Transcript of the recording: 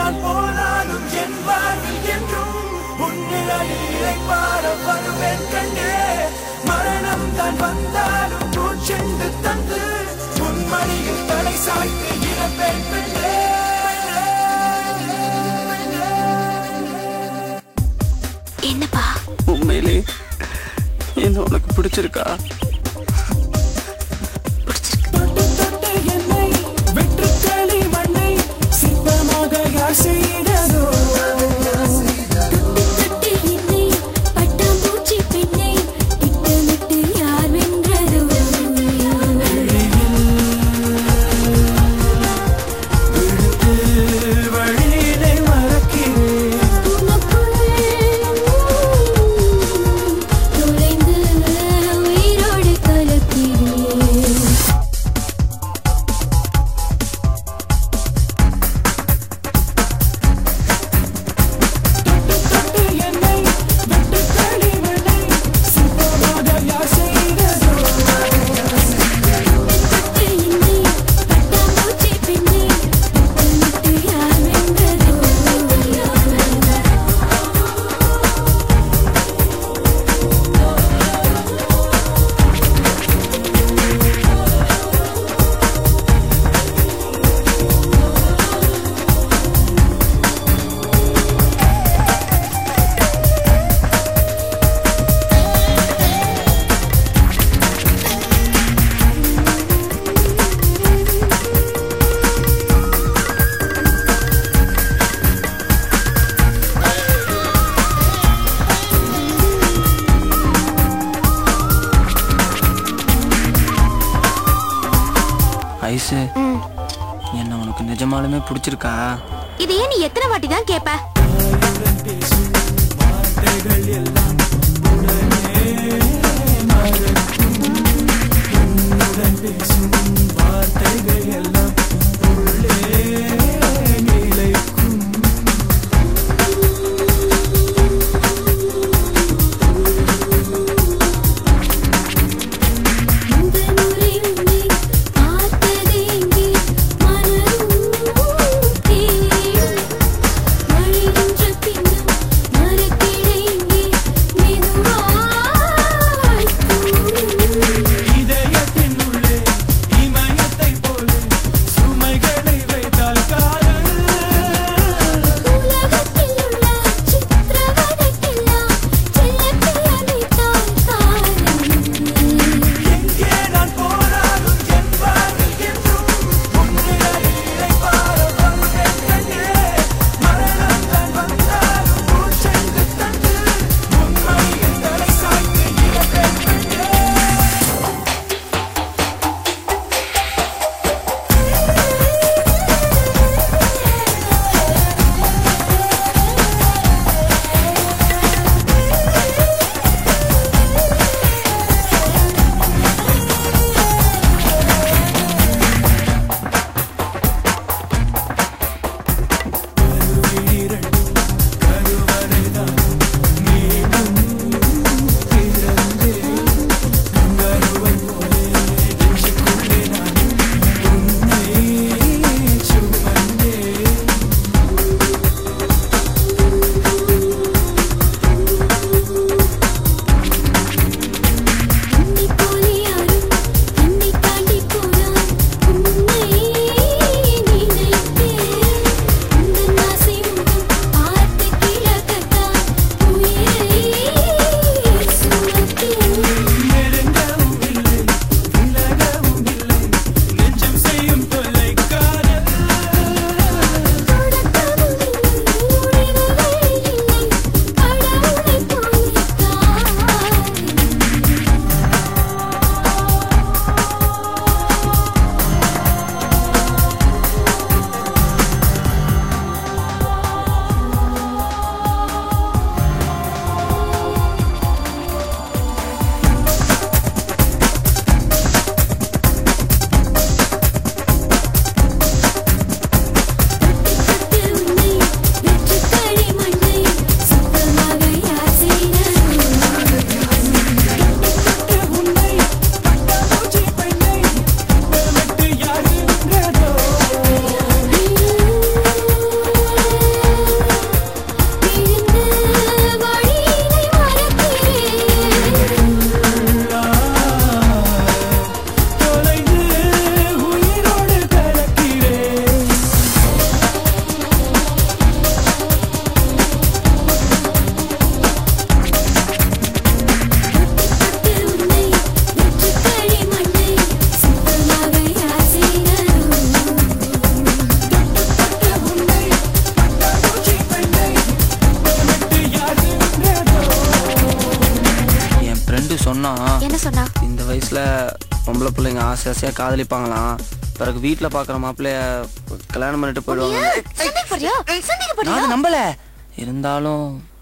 நாள் போனாலும் என் வாழ்வில் என்றும் உன்னிலையில் இறைப்பார வருவேன் கண்டே மரணம் தான் வந்தாலும் பூச்செண்டு தந்து உன் மடியில் தலை சாய்த்து இழப்பேன் பெண்ணே என்னப்பா உண்மையிலே என்ன உனக்கு பிடிச்சிருக்கா தொட்டு தொட்டு என்னை வெற்று களி மண்ணை சிற்பமாக யார் செய்ததோ தொட்டு என்னை பட்டாம்பூச்சி பெண்ணை திட்டமிட்டு யார் வென்றதோ விழுத்து வழியினை மறக்கிறேன் உனக்குள் நுழைந்து உயிரோடு கலக்கிறேன் தொட்டு தொட்டு என்னை வெற்று களி மண்ணை சிற்பமாக யார் செய்ததோ தொட்டு என்னை பட்டாம்பூச்சி பெண்ணை திட்டமிட்டு யார் வென்றதோ ஐசு என்ன உனக்கு நிஜமாலுமே பிடிச்சிருக்கா இது ஏன் நீ எத்தனை வாட்டி தான் கேப்ப இந்த முறை உன்னை பார்த்ததேங்கே மனதும் தேடும் மழைகின்ற பின்னும் மரக்கிளைங்கே மெதுவாய் கூடும் இதயத்தின் உள்ளே இமயத்தை போல சுமைகளை வைத்தால் இந்த வயசுல பொம்பளை பிள்ளைங்க ஆசை ஆசையாக காதலிப்பாங்களாம் பிறகு வீட்டில் பார்க்குற மாப்பிள்ளைய கல்யாணம் பண்ணிட்டு போயிடுவாங்க சந்தேகப்படுறியா நான் சந்தேகப்படுறியா அதை நம்பல இருந்தாலும்